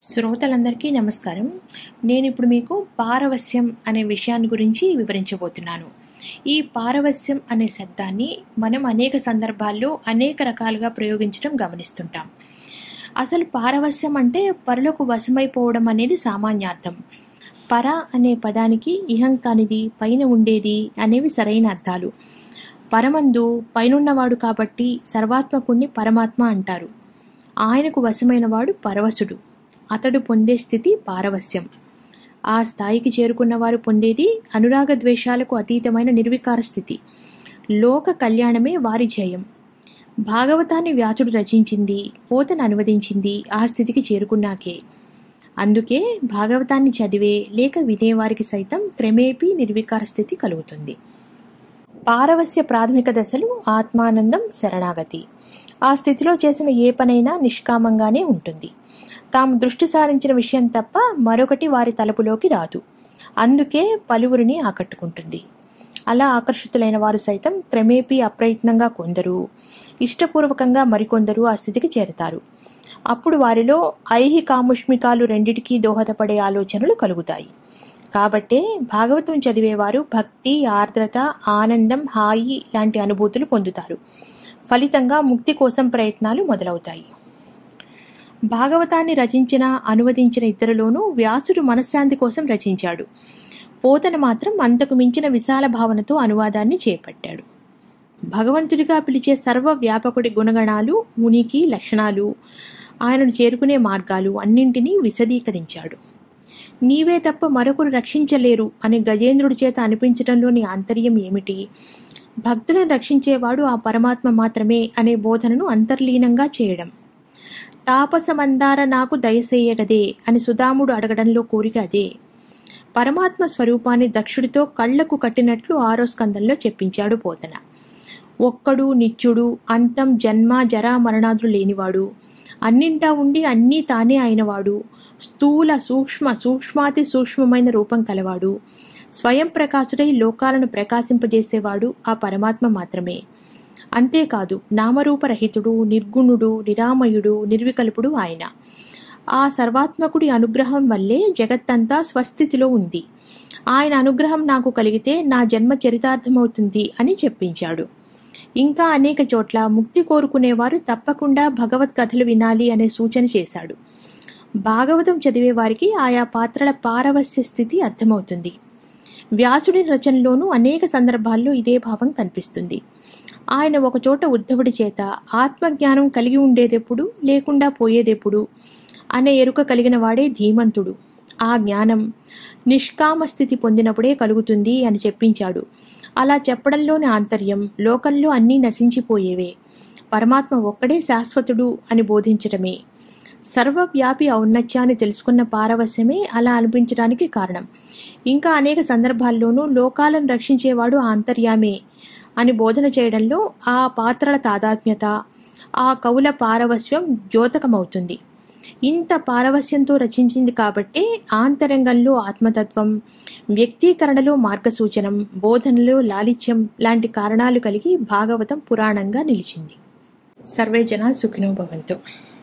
శ్రోతలందరికీ నమస్కారం నేను ఇప్పుడు మీకు పారవస్యం అనే విషయాన్ని గురించి వివరించబోతున్నాను ఈ పారవస్యం అనే శబ్దాన్ని మనం అనేక సందర్భాల్లో అనేక రకాలుగా ప్రయోగించడం గమనిస్తుంటాం అసలు పారవస్యం అంటే పరులకు వశమైపోవడం అనేది సామాన్యార్థం పర అనే పదానికి ఇహం కానిది పైన ఉండేది అనేవి సరైన అర్థాలు పరమందు పైనున్నవాడు కాబట్టి సర్వాత్మకుణ్ణి పరమాత్మ అంటారు ఆయనకు వశమైనవాడు పరవశుడు అతడు పొందే స్థితి పారవస్యం ఆ స్థాయికి చేరుకున్న వారు పొందేది అనురాగ ద్వేషాలకు అతీతమైన నిర్వికార స్థితి లోక కళ్యాణమే వారి జయం భాగవతాన్ని వ్యాసుడు రచించింది పోతను అనువదించింది ఆ స్థితికి చేరుకున్నాకే అందుకే భాగవతాన్ని చదివే లేక వినేవారికి సైతం క్రమేపీ నిర్వికార స్థితి కలుగుతుంది పారవస్య ప్రాథమిక దశలు ఆత్మానందం శరణాగతి ఆ స్థితిలో చేసిన ఏ పనైనా నిష్కామంగానే ఉంటుంది తాము దృష్టి సారించిన విషయం తప్ప మరొకటి వారి తలుపులోకి రాదు అందుకే పలువురిని ఆకట్టుకుంటుంది అలా ఆకర్షితులైన వారు సైతం క్రమేపీ అప్రయత్నంగా కొందరు ఇష్టపూర్వకంగా మరికొందరు ఆ స్థితికి చేరతారు అప్పుడు వారిలో ఐహి కాముష్మికాలు రెండిటికీ దోహదపడే ఆలోచనలు కలుగుతాయి కాబట్టే భాగవతం చదివేవారు భక్తి ఆర్ద్రత ఆనందం హాయి లాంటి అనుభూతులు పొందుతారు ఫలితంగా ముక్తి కోసం ప్రయత్నాలు మొదలవుతాయి భాగవతాన్ని రచించిన అనువదించిన ఇద్దరిలోనూ వ్యాసుడు మనశ్శాంతి కోసం రచించాడు పోతన మాత్రం అంతకు మించిన విశాల భావనతో అనువాదాన్ని చేపట్టాడు భగవంతుడిగా పిలిచే సర్వ వ్యాపకుడి గుణగణాలు ఉనికి లక్షణాలు ఆయనను చేరుకునే మార్గాలు అన్నింటినీ విశదీకరించాడు నీవే తప్ప మరొకరు రక్షించలేరు అని గజేంద్రుడి చేత అనిపించడంలోని ఆంతర్యం ఏమిటి భక్తులను రక్షించేవాడు ఆ పరమాత్మ మాత్రమే అనే బోధనను అంతర్లీనంగా చేయడం తాపసమందార నాకు దయసేయగదే అని సుధాముడు అడగడంలో కోరిక అదే పరమాత్మ స్వరూపాన్ని దక్షుడితో కళ్లకు కట్టినట్లు ఆరో స్కందంలో చెప్పించాడు పోతన ఒక్కడు నిత్యుడు అంతం జన్మ జరా మరణాదులు లేనివాడు అన్నింటా ఉండి అన్నీ తానే అయినవాడు స్థూల సూక్ష్మ సూక్ష్మాతి సూక్ష్మమైన రూపం కలవాడు స్వయం ప్రకాశుడై లోకాలను ప్రకాశింపజేసేవాడు ఆ పరమాత్మ మాత్రమే అంతేకాదు నామరూపరహితుడు నిర్గుణుడు నిరామయుడు నిర్వికల్పుడు ఆయన ఆ సర్వాత్మకుడి అనుగ్రహం వల్లే జగత్తంతా స్వస్థితిలో ఉంది ఆయన అనుగ్రహం నాకు కలిగితే నా జన్మ చరితార్థమవుతుంది అని చెప్పించాడు ఇంకా అనేక చోట్ల ముక్తి కోరుకునేవారు తప్పకుండా భగవత్ కథలు వినాలి అనే సూచన చేశాడు భాగవతం చదివే వారికి ఆయా పాత్రల పారవస్య స్థితి అర్థమవుతుంది వ్యాసుడి రచనలోనూ అనేక సందర్భాల్లో ఇదే భావం కనిపిస్తుంది ఆయన ఒకచోట ఉద్ధవుడి చేత ఆత్మజ్ఞానం కలిగి ఉండేదెప్పుడు లేకుండా పోయేదెప్పుడు అనే ఎరుక కలిగిన వాడే ధీమంతుడు ఆ జ్ఞానం నిష్కామ స్థితి పొందినప్పుడే కలుగుతుంది అని చెప్పించాడు అలా చెప్పడంలోని ఆంతర్యం లోకంలో అన్నీ నశించిపోయేవే పరమాత్మ ఒక్కడే శాశ్వతుడు అని బోధించటమే సర్వవ్యాపి ఔన్నత్యాన్ని తెలుసుకున్న పారవస్యమే అలా అనిపించడానికి కారణం ఇంకా అనేక సందర్భాల్లోనూ లోకాలను రక్షించేవాడు ఆంతర్యామే అని బోధన చేయడంలో ఆ పాత్రల తాదాత్మ్యత ఆ కవుల పారవస్యం ద్యోతకమవుతుంది ఇంత పారవస్యంతో రచించింది కాబట్టే ఆంతరంగంలో ఆత్మతత్వం వ్యక్తీకరణలో మార్గసూచనం బోధనలో లాలిత్యం లాంటి కారణాలు కలిగి భాగవతం పురాణంగా నిలిచింది సర్వే జన సుఖినో భవంతు